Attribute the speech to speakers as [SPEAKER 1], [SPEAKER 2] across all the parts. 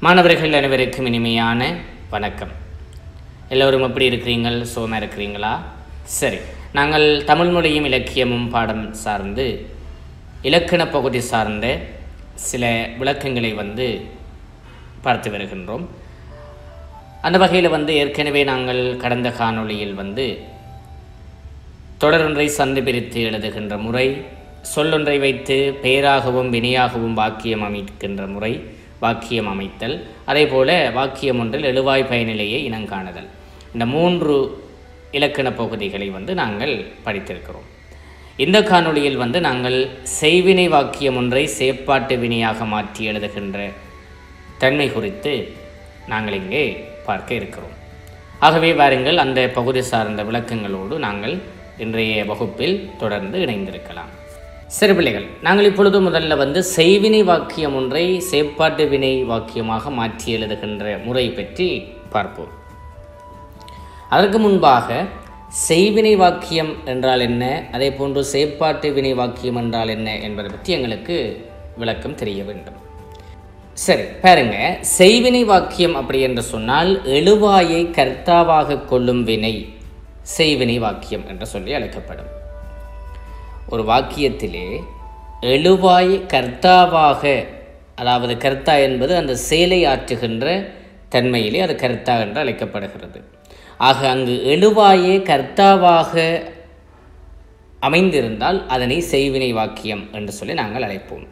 [SPEAKER 1] மாணவர்கள் அனைவருக்கும் இனிமையான வணக்கம் எல்லோரும் எப்படி இருக்கிறீங்கள் சுகமாக இருக்கிறீங்களா சரி நாங்கள் தமிழ் மொழியும் இலக்கியமும் பாடம் சார்ந்து இலக்கண பகுதி சார்ந்த சில விளக்கங்களை வந்து பார்த்து வருகின்றோம் அந்த வகையில் வந்து ஏற்கனவே நாங்கள் கடந்த காணொளியில் வந்து தொடரொன்றை சந்து பிரித்து எழுதுகின்ற முறை சொல்லொன்றை வைத்து பெயராகவும் வினையாகவும் வாக்கியம் அமைக்கின்ற முறை வாக்கியம் அமைத்தல் அதே போல வாக்கியம் ஒன்றில் எழுவாய் பயனிலையை இனங்காணுதல் இந்த மூன்று இலக்கண பகுதிகளை வந்து நாங்கள் படித்திருக்கிறோம் இந்த காணொளியில் வந்து நாங்கள் செய்வினை வாக்கியம் ஒன்றை செயற்பாட்டு வினையாக மாற்றி எழுதுகின்ற தன்மை குறித்து நாங்கள் இங்கே பார்க்க இருக்கிறோம் ஆகவே வாருங்கள் அந்த பகுதி சார்ந்த விளக்கங்களோடு நாங்கள் இன்றைய வகுப்பில் தொடர்ந்து இணைந்திருக்கலாம் சிறு பிள்ளைகள் நாங்கள் இப்பொழுது முதல்ல வந்து செய்வினை வாக்கியம் ஒன்றை செயற்பாட்டு வினை வாக்கியமாக மாற்றி எழுதுகின்ற முறை பற்றி பார்ப்போம் அதற்கு முன்பாக செய்வினை வாக்கியம் என்றால் என்ன அதே போன்று செயற்பாட்டு வினை வாக்கியம் என்றால் என்ன என்பதை பற்றி எங்களுக்கு விளக்கம் தெரிய வேண்டும் சரி பாருங்க செய்வினை வாக்கியம் அப்படி என்று சொன்னால் எழுவாயை கர்த்தாவாக கொள்ளும் வினை செய்வினை வாக்கியம் என்று சொல்லி அழைக்கப்படும் ஒரு வாக்கியத்திலே எழுவாய் கர்த்தாவாக அதாவது கர்த்தா என்பது அந்த செயலை ஆற்றுகின்ற தன்மையிலே அது கர்த்தா என்று அழைக்கப்படுகிறது ஆக அங்கு எழுவாயே கர்த்தாவாக அமைந்திருந்தால் அதனை செய்வினை வாக்கியம் என்று சொல்லி நாங்கள் அழைப்போம்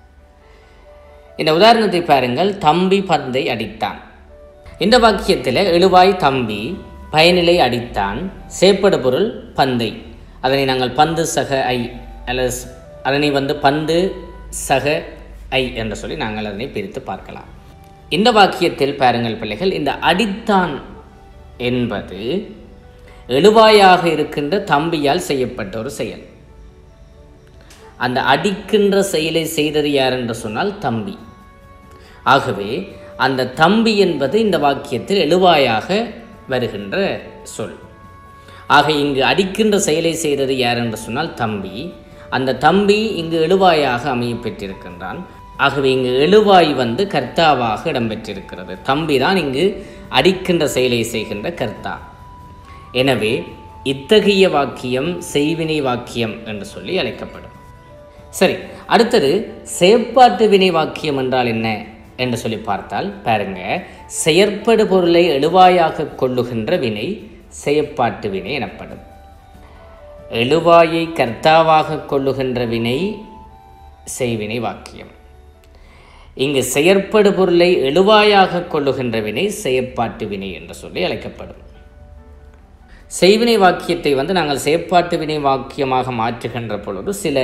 [SPEAKER 1] இந்த உதாரணத்தை பாருங்கள் தம்பி பந்தை அடித்தான் இந்த வாக்கியத்தில் எழுவாய் தம்பி பயனிலை அடித்தான் சேப்படு பொருள் பந்தை அதனை நாங்கள் பந்து சக ஐ அல்லது ஸ்- அதனை வந்து பந்து சக ஐ என்று சொல்லி நாங்கள் அதனை பிரித்து பார்க்கலாம் இந்த வாக்கியத்தில் பாருங்கள் பிள்ளைகள் இந்த அடித்தான் என்பது எழுவாயாக இருக்கின்ற தம்பியால் செய்யப்பட்ட ஒரு செயல் அந்த அடிக்கின்ற செயலை செய்தது யார் என்று சொன்னால் தம்பி ஆகவே அந்த தம்பி என்பது இந்த வாக்கியத்தில் எழுவாயாக வருகின்ற சொல் ஆக இங்கு அடிக்கின்ற செயலை செய்தது யார் என்று சொன்னால் தம்பி அந்த தம்பி இங்கு எழுவாயாக அமைய பெற்றிருக்கின்றான் ஆகவே இங்கு எழுவாய் வந்து கர்த்தாவாக இடம்பெற்றிருக்கிறது தம்பி தான் இங்கு அடிக்கின்ற செயலை செய்கின்ற கர்த்தா எனவே இத்தகைய வாக்கியம் செய்வினை வாக்கியம் என்று சொல்லி அழைக்கப்படும் சரி அடுத்தது செயற்பாட்டு வினை வாக்கியம் என்றால் என்ன என்று சொல்லி பார்த்தால் பாருங்க செயற்படு பொருளை எழுவாயாக கொள்ளுகின்ற வினை செயற்பாட்டு வினை எனப்படும் எழுவாயை கர்த்தாவாக கொள்ளுகின்ற வினை செய்வினை வாக்கியம் இங்கு செயற்படு பொருளை எழுவாயாக கொள்ளுகின்ற வினை செயற்பாட்டு வினை என்று சொல்லி அழைக்கப்படும் செய்வினை வாக்கியத்தை வந்து நாங்கள் செயற்பாட்டு வினை வாக்கியமாக மாற்றுகின்ற பொழுது சில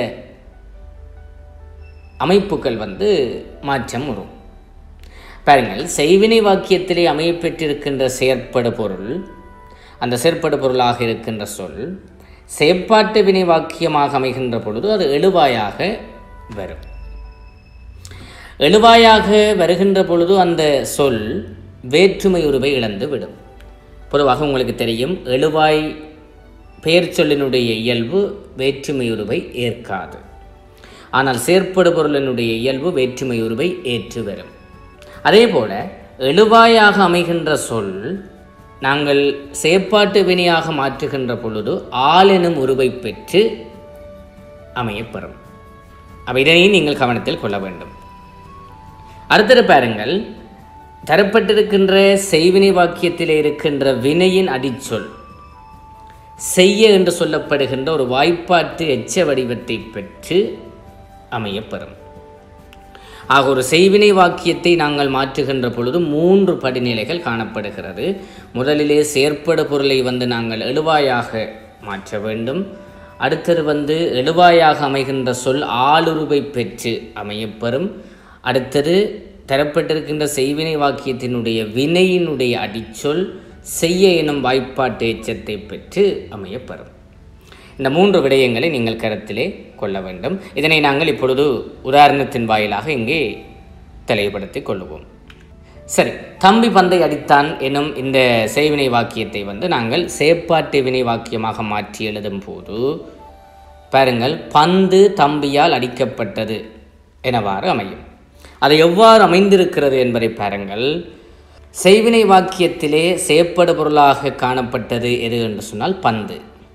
[SPEAKER 1] அமைப்புகள் வந்து மாற்றம் வரும் பாருங்கள் செய்வினை வாக்கியத்திலே அமையப்பெற்றிருக்கின்ற செயற்படு பொருள் அந்த செயற்படு பொருளாக இருக்கின்ற சொல் செயற்பாட்டு வினை வாக்கியமாக அமைகின்ற பொழுது அது எழுவாயாக வரும் எழுவாயாக வருகின்ற பொழுது அந்த சொல் வேற்றுமை உருவை இழந்து விடும் பொதுவாக உங்களுக்கு தெரியும் எழுவாய் பெயர் சொல்லினுடைய இயல்பு வேற்றுமை உருவை ஏற்காது ஆனால் செயற்படு பொருளினுடைய இயல்பு வேற்றுமை உருவை ஏற்று வரும் அதே போல எழுவாயாக அமைகின்ற சொல் நாங்கள் செயற்பாட்டு வினையாக மாற்றுகின்ற பொழுது ஆள் எனும் உருவை பெற்று அமையப்பெறும் அப்ப இதனை நீங்கள் கவனத்தில் கொள்ள வேண்டும் அடுத்தது பாருங்கள் தரப்பட்டிருக்கின்ற செய்வினை வாக்கியத்திலே இருக்கின்ற வினையின் அடிச்சொல் செய்ய என்று சொல்லப்படுகின்ற ஒரு வாய்ப்பாட்டு எச்ச வடிவத்தை பெற்று அமையப்பெறும் ஆக ஒரு செய்வினை வாக்கியத்தை நாங்கள் மாற்றுகின்ற பொழுது மூன்று படிநிலைகள் காணப்படுகிறது முதலிலே செயற்படு பொருளை வந்து நாங்கள் எழுவாயாக மாற்ற வேண்டும் அடுத்தது வந்து எழுவாயாக அமைகின்ற சொல் ஆளுருவை பெற்று அமையப்பெறும் அடுத்தது தரப்பட்டிருக்கின்ற செய்வினை வாக்கியத்தினுடைய வினையினுடைய அடிச்சொல் செய்ய எனும் வாய்ப்பாட்டு எச்சத்தை பெற்று அமையப்பெறும் இந்த மூன்று விடயங்களை நீங்கள் கருத்திலே கொள்ள வேண்டும் இதனை நாங்கள் இப்பொழுது உதாரணத்தின் வாயிலாக இங்கே தெளிவுபடுத்திக் கொள்ளுவோம் சரி தம்பி பந்தை அடித்தான் எனும் இந்த செய்வினை வாக்கியத்தை வந்து நாங்கள் செயற்பாட்டு வினை வாக்கியமாக மாற்றி எழுதும் போது பாருங்கள் பந்து தம்பியால் அடிக்கப்பட்டது எனவாறு அமையும் அது எவ்வாறு அமைந்திருக்கிறது என்பதை பாருங்கள் செய்வினை வாக்கியத்திலே செயற்படு பொருளாக காணப்பட்டது எது என்று சொன்னால் பந்து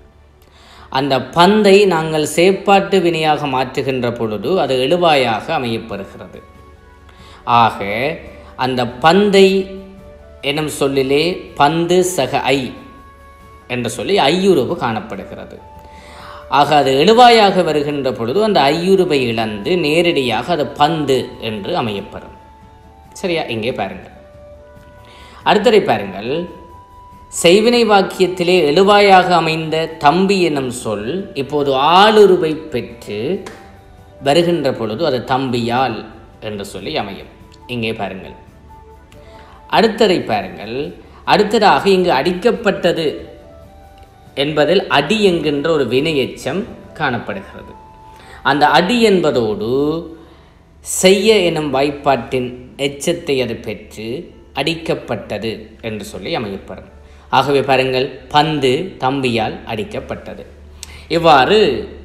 [SPEAKER 1] அந்த பந்தை நாங்கள் செயற்பாட்டு வினையாக மாற்றுகின்ற பொழுது அது எழுவாயாக அமையப்பெறுகிறது ஆக அந்த பந்தை எனும் சொல்லிலே பந்து சக ஐ என்று சொல்லி ஐயுருவு காணப்படுகிறது ஆக அது எழுவாயாக வருகின்ற பொழுது அந்த ஐயுருவை இழந்து நேரடியாக அது பந்து என்று அமையப்பெறும் சரியா இங்கே பாருங்கள் அடுத்ததை பாருங்கள் செய்வினை வாக்கியத்திலே எழுவாயாக அமைந்த தம்பி எனும் சொல் இப்போது ஆளுருவை பெற்று வருகின்ற பொழுது அது தம்பியால் என்று சொல்லி அமையும் இங்கே பாருங்கள் அடுத்ததை பாருங்கள் அடுத்ததாக இங்கு அடிக்கப்பட்டது என்பதில் அடி என்கின்ற ஒரு வினையெச்சம் காணப்படுகிறது அந்த அடி என்பதோடு செய்ய எனும் வாய்ப்பாட்டின் எச்சத்தை அது பெற்று அடிக்கப்பட்டது என்று சொல்லி அமையப்படும் ஆகவே பாருங்கள் பந்து தம்பியால் அடிக்கப்பட்டது இவ்வாறு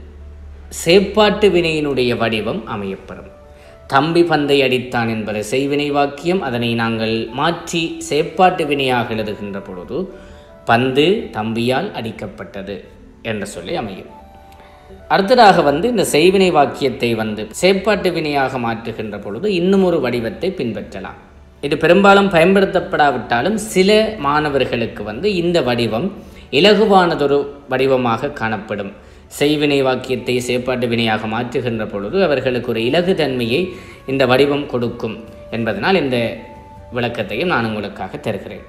[SPEAKER 1] சேப்பாட்டு வினையினுடைய வடிவம் அமையப்படும் தம்பி பந்தை அடித்தான் என்பது செய்வினை வாக்கியம் அதனை நாங்கள் மாற்றி சேப்பாட்டு வினையாக எழுதுகின்ற பொழுது பந்து தம்பியால் அடிக்கப்பட்டது என்று சொல்லி அமையும் அடுத்ததாக வந்து இந்த செய்வினை வாக்கியத்தை வந்து சேப்பாட்டு வினையாக மாற்றுகின்ற பொழுது இன்னும் ஒரு வடிவத்தை பின்பற்றலாம் இது பெரும்பாலும் பயன்படுத்தப்படாவிட்டாலும் சில மாணவர்களுக்கு வந்து இந்த வடிவம் இலகுவானதொரு வடிவமாக காணப்படும் செய்வினை வாக்கியத்தை சேப்பாட்டு வினையாக மாற்றுகின்ற பொழுது அவர்களுக்கு ஒரு இலகு தன்மையை இந்த வடிவம் கொடுக்கும் என்பதனால் இந்த விளக்கத்தையும் நான் உங்களுக்காக தருகிறேன்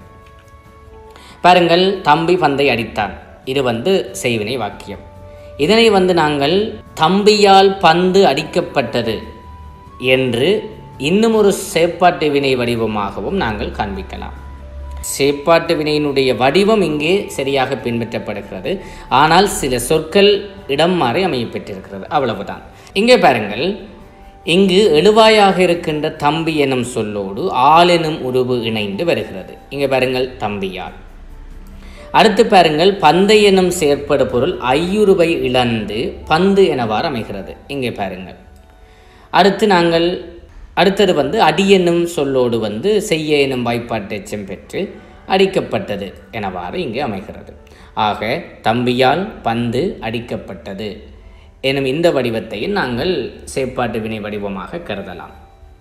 [SPEAKER 1] பாருங்கள் தம்பி பந்தை அடித்தான் இது வந்து செய்வினை வாக்கியம் இதனை வந்து நாங்கள் தம்பியால் பந்து அடிக்கப்பட்டது என்று இன்னும் ஒரு சேப்பாட்டு வினை வடிவமாகவும் நாங்கள் காண்பிக்கலாம் சேப்பாட்டு வினையினுடைய வடிவம் இங்கே சரியாக பின்பற்றப்படுகிறது ஆனால் சில சொற்கள் இடம் மாறி அமையப்பெற்றிருக்கிறது அவ்வளவுதான் இங்கே பாருங்கள் இங்கு எழுவாயாக இருக்கின்ற தம்பி எனும் சொல்லோடு ஆள் எனும் உருவு இணைந்து வருகிறது இங்கே பாருங்கள் தம்பியால் அடுத்து பாருங்கள் பந்தை எனும் செயற்படு பொருள் ஐயுருவை இழந்து பந்து எனவாறு அமைகிறது இங்கே பாருங்கள் அடுத்து நாங்கள் அடுத்தது வந்து அடி என்னும் சொல்லோடு வந்து செய்ய எனும் வாய்ப்பாட்டு எச்சம் பெற்று அடிக்கப்பட்டது எனவாறு இங்கு அமைகிறது ஆக தம்பியால் பந்து அடிக்கப்பட்டது எனும் இந்த வடிவத்தையும் நாங்கள் சேப்பாட்டு வினை வடிவமாக கருதலாம்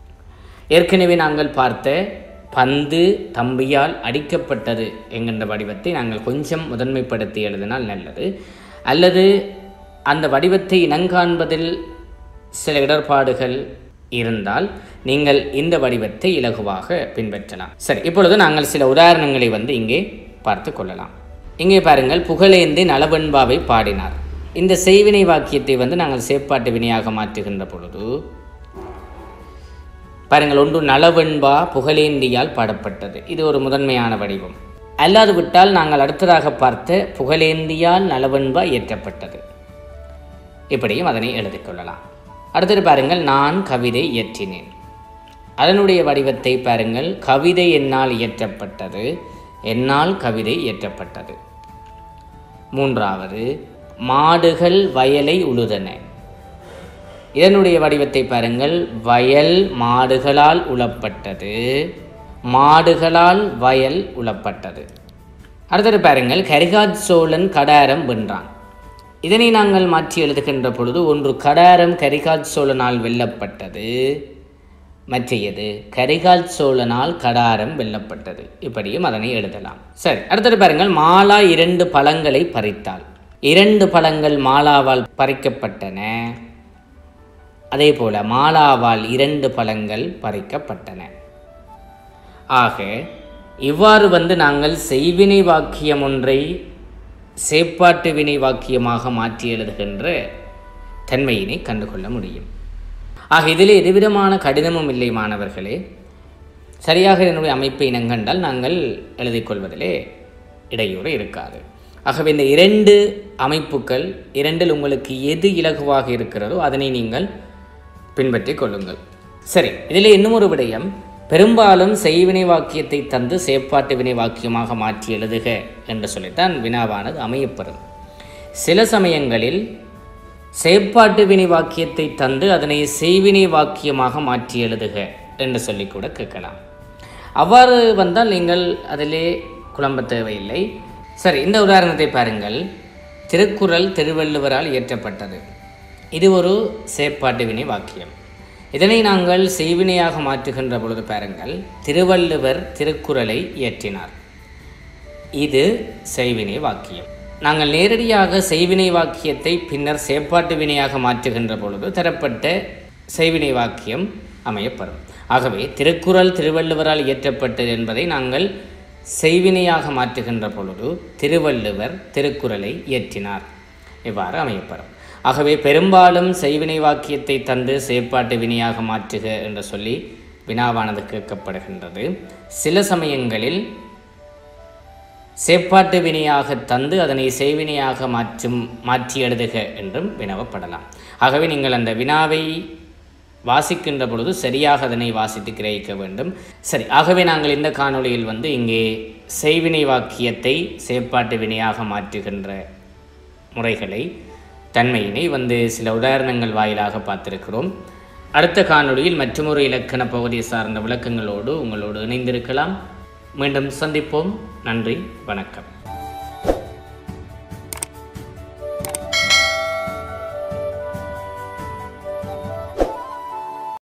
[SPEAKER 1] ஏற்கனவே நாங்கள் பார்த்த பந்து தம்பியால் அடிக்கப்பட்டது என்கின்ற வடிவத்தை நாங்கள் கொஞ்சம் முதன்மைப்படுத்தி எழுதினால் நல்லது அல்லது அந்த வடிவத்தை இனங்காண்பதில் சில இடர்பாடுகள் இருந்தால் நீங்கள் இந்த வடிவத்தை இலகுவாக பின்பற்றலாம் சரி இப்பொழுது நாங்கள் சில உதாரணங்களை வந்து இங்கே பார்த்து கொள்ளலாம் இங்கே பாருங்கள் புகழேந்தி நலவெண்பாவை பாடினார் இந்த செய்வினை வாக்கியத்தை வந்து நாங்கள் சேப்பாட்டு வினையாக மாற்றுகின்ற பொழுது பாருங்கள் ஒன்று நலவெண்பா புகழேந்தியால் பாடப்பட்டது இது ஒரு முதன்மையான வடிவம் அல்லாது விட்டால் நாங்கள் அடுத்ததாக பார்த்த புகழேந்தியால் நலவெண்பா இயற்றப்பட்டது இப்படியும் அதனை எழுதிக் கொள்ளலாம் அடுத்தது பாருங்கள் நான் கவிதை இயற்றினேன் அதனுடைய வடிவத்தை பாருங்கள் கவிதை என்னால் இயற்றப்பட்டது என்னால் கவிதை இயற்றப்பட்டது மூன்றாவது மாடுகள் வயலை உழுதன இதனுடைய வடிவத்தை பாருங்கள் வயல் மாடுகளால் உழப்பட்டது மாடுகளால் வயல் உழப்பட்டது அடுத்தது பாருங்கள் கரிகாத் சோழன் கடாரம் வென்றான் இதனை நாங்கள் மாற்றி எழுதுகின்ற பொழுது ஒன்று கடாரம் கரிகால் சோழனால் வெல்லப்பட்டது மற்றையது கரிகால் சோழனால் கடாரம் வெல்லப்பட்டது இப்படியும் அதனை எழுதலாம் சரி அடுத்தது பாருங்கள் மாலா இரண்டு பழங்களை பறித்தாள் இரண்டு பழங்கள் மாலாவால் பறிக்கப்பட்டன அதே போல மாலாவால் இரண்டு பழங்கள் பறிக்கப்பட்டன ஆக இவ்வாறு வந்து நாங்கள் செய்வினை வாக்கியம் ஒன்றை சேப்பாட்டு வினை வாக்கியமாக மாற்றி எழுதுகின்ற தன்மையினை கண்டுகொள்ள முடியும் ஆக இதிலே எதுவிதமான கடினமும் இல்லை மாணவர்களே சரியாக இதனுடைய அமைப்பை இனங்கண்டால் நாங்கள் எழுதிக் கொள்வதிலே இடையூறு இருக்காது ஆகவே இந்த இரண்டு அமைப்புகள் இரண்டில் உங்களுக்கு எது இலகுவாக இருக்கிறதோ அதனை நீங்கள் பின்பற்றி கொள்ளுங்கள் சரி இதில் இன்னும் ஒரு விடயம் பெரும்பாலும் செய்வினை வாக்கியத்தை தந்து சேப்பாட்டு வினை வாக்கியமாக மாற்றி எழுதுக என்று சொல்லித்தான் வினாவானது அமையப்பெறும் சில சமயங்களில் சேப்பாட்டு வினை வாக்கியத்தை தந்து அதனை செய்வினை வாக்கியமாக மாற்றி எழுதுக என்று சொல்லி கூட கேட்கலாம் அவ்வாறு வந்தால் நீங்கள் அதிலே குழம்ப தேவையில்லை சரி இந்த உதாரணத்தை பாருங்கள் திருக்குறள் திருவள்ளுவரால் இயற்றப்பட்டது இது ஒரு செயற்பாட்டு வினை வாக்கியம் இதனை நாங்கள் செய்வினையாக மாற்றுகின்ற பொழுது பாருங்கள் திருவள்ளுவர் திருக்குறளை இயற்றினார் இது செய்வினை வாக்கியம் நாங்கள் நேரடியாக செய்வினை வாக்கியத்தை பின்னர் செயற்பாட்டு வினையாக மாற்றுகின்ற பொழுது தரப்பட்ட செய்வினை வாக்கியம் அமையப்பெறும் ஆகவே திருக்குறள் திருவள்ளுவரால் இயற்றப்பட்டது என்பதை நாங்கள் செய்வினையாக மாற்றுகின்ற பொழுது திருவள்ளுவர் திருக்குறளை இயற்றினார் இவ்வாறு அமையப்பெறும் ஆகவே பெரும்பாலும் செய்வினை வாக்கியத்தை தந்து செயற்பாட்டு வினையாக மாற்றுக என்று சொல்லி வினாவானது கேட்கப்படுகின்றது சில சமயங்களில் செயற்பாட்டு வினையாக தந்து அதனை செய்வினையாக மாற்றும் மாற்றி எழுதுக என்றும் வினவப்படலாம் ஆகவே நீங்கள் அந்த வினாவை வாசிக்கின்ற பொழுது சரியாக அதனை வாசித்து கிரகிக்க வேண்டும் சரி ஆகவே நாங்கள் இந்த காணொளியில் வந்து இங்கே செய்வினை வாக்கியத்தை செயற்பாட்டு வினையாக மாற்றுகின்ற முறைகளை தன்மையினை வந்து சில உதாரணங்கள் வாயிலாக பார்த்திருக்கிறோம் அடுத்த காணொளியில் மற்றொரு இலக்கண பகுதி சார்ந்த விளக்கங்களோடு உங்களோடு இணைந்திருக்கலாம் மீண்டும் சந்திப்போம் நன்றி வணக்கம்